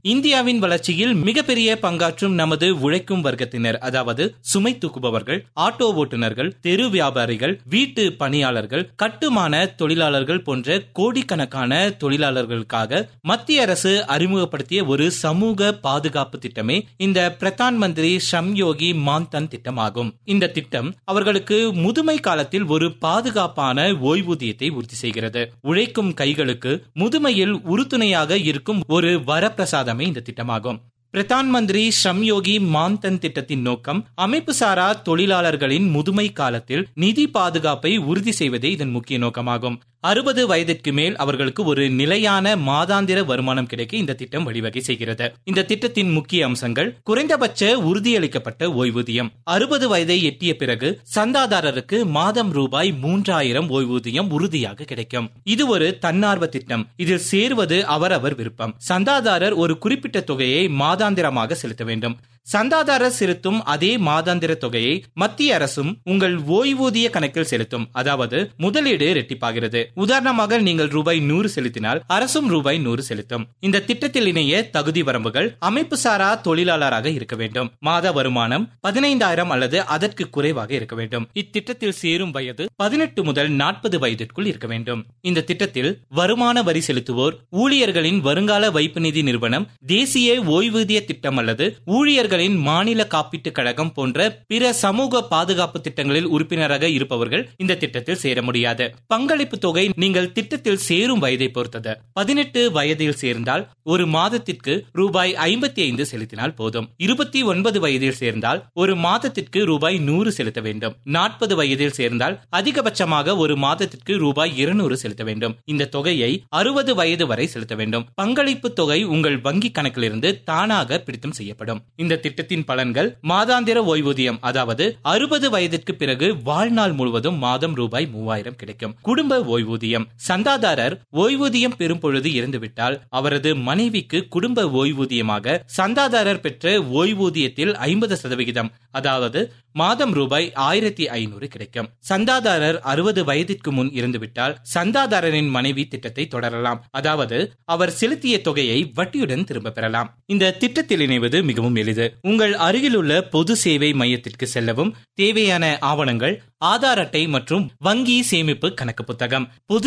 இந்தியாவின் வளர்ச்சியில் மிகப்பெரிய பங்காற்றும் நமது உழைக்கும் வர்க்கத்தினர் அதாவது சுமை தூக்குபவர்கள் ஆட்டோ ஓட்டுநர்கள் தெரு வியாபாரிகள் வீட்டு பணியாளர்கள் கட்டுமான தொழிலாளர்கள் போன்ற கோடிக்கணக்கான தொழிலாளர்களுக்காக மத்திய அரசு அறிமுகப்படுத்திய ஒரு சமூக பாதுகாப்பு திட்டமே இந்த பிரதான் மந்திரி ஷம் யோகி மான்தன் திட்டம் ஆகும் இந்த திட்டம் அவர்களுக்கு முதுமை காலத்தில் ஒரு பாதுகாப்பான ஓய்வூதியத்தை உறுதி செய்கிறது உழைக்கும் கைகளுக்கு முதுமையில் உறுதுணையாக இருக்கும் ஒரு வரப்பிரசாதமே இந்த திட்டமாகும் பிரதான் மந்திரி ஷம் யோகி மான்தன் திட்டத்தின் நோக்கம் அமைப்பு சாரா தொழிலாளர்களின் முதுமை காலத்தில் நிதி பாதுகாப்பை உறுதி செய்வதே இதன் முக்கிய நோக்கமாகும் அறுபது வயதிற்கு மேல் அவர்களுக்கு ஒரு நிலையான மாதாந்திர வருமானம் கிடைக்க இந்த திட்டம் வழிவகை செய்கிறது இந்த திட்டத்தின் முக்கிய அம்சங்கள் குறைந்தபட்ச உறுதியளிக்கப்பட்ட ஓய்வூதியம் அறுபது வயதை எட்டிய பிறகு சந்தாதாரருக்கு மாதம் ரூபாய் மூன்றாயிரம் ஓய்வூதியம் உறுதியாக கிடைக்கும் இது ஒரு தன்னார்வ திட்டம் இதில் சேருவது அவரவர் விருப்பம் சந்தாதாரர் ஒரு குறிப்பிட்ட தொகையை மாதாந்திரமாக செலுத்த வேண்டும் சந்தாதாரர் செலுத்தும் அதே மாதாந்திர தொகையை மத்திய அரசும் உங்கள் ஓய்வூதிய கணக்கில் செலுத்தும் அதாவது முதலீடு இரட்டிப்பாகிறது உதாரணமாக நீங்கள் ரூபாய் நூறு செலுத்தினால் அரசும் ரூபாய் நூறு செலுத்தும் இந்த திட்டத்தில் இணைய தகுதி வரம்புகள் அமைப்பு சாரா தொழிலாளராக இருக்க வேண்டும் மாத வருமானம் பதினைந்தாயிரம் அல்லது அதற்கு குறைவாக இருக்க வேண்டும் இத்திட்டத்தில் சேரும் வயது பதினெட்டு முதல் நாற்பது வயதிற்குள் இருக்க வேண்டும் இந்த திட்டத்தில் வருமான வரி செலுத்துவோர் ஊழியர்களின் வருங்கால வைப்பு நிதி நிறுவனம் தேசிய ஓய்வூதிய திட்டம் அல்லது ஊழியர்கள் ஊழியர்களின் மாநில காப்பீட்டுக் கழகம் போன்ற பிற சமூக பாதுகாப்பு திட்டங்களில் உறுப்பினராக இருப்பவர்கள் இந்த திட்டத்தில் சேர முடியாது பங்களிப்பு தொகை நீங்கள் திட்டத்தில் சேரும் வயதை பொறுத்தது பதினெட்டு வயதில் சேர்ந்தால் ஒரு மாதத்திற்கு ரூபாய் ஐம்பத்தி ஐந்து செலுத்தினால் போதும் இருபத்தி ஒன்பது வயதில் சேர்ந்தால் ஒரு மாதத்திற்கு ரூபாய் நூறு செலுத்த வேண்டும் நாற்பது வயதில் சேர்ந்தால் அதிகபட்சமாக ஒரு மாதத்திற்கு ரூபாய் இருநூறு செலுத்த வேண்டும் இந்த தொகையை அறுபது வயது வரை செலுத்த வேண்டும் பங்களிப்பு தொகை உங்கள் வங்கி கணக்கிலிருந்து தானாக பிடித்தம் செய்யப்படும் இந்த திட்டத்தின் பலன்கள் மாதாந்திர ஓய்வூதியம் அதாவது அறுபது வயதிற்கு பிறகு வாழ்நாள் முழுவதும் மாதம் ரூபாய் மூவாயிரம் கிடைக்கும் குடும்ப ஓய்வூதியம் சந்தாதாரர் ஓய்வூதியம் பெறும் பொழுது இறந்துவிட்டால் அவரது மனைவிக்கு குடும்ப ஓய்வூதியமாக சந்தாதாரர் பெற்ற ஓய்வூதியத்தில் ஐம்பது சதவிகிதம் அதாவது மாதம் ரூபாய் ஆயிரத்தி ஐநூறு கிடைக்கும் சந்தாதாரர் அறுபது வயதிற்கு முன் இருந்துவிட்டால் சந்தாதாரரின் மனைவி திட்டத்தை தொடரலாம் அதாவது அவர் செலுத்திய தொகையை வட்டியுடன் திரும்ப பெறலாம் இந்த திட்டத்தில் இணைவது மிகவும் எளிது உங்கள் அருகிலுள்ள பொது சேவை மையத்திற்கு செல்லவும் தேவையான ஆவணங்கள் ஆதார் அட்டை மற்றும் வங்கி சேமிப்பு கணக்கு புத்தகம் பொது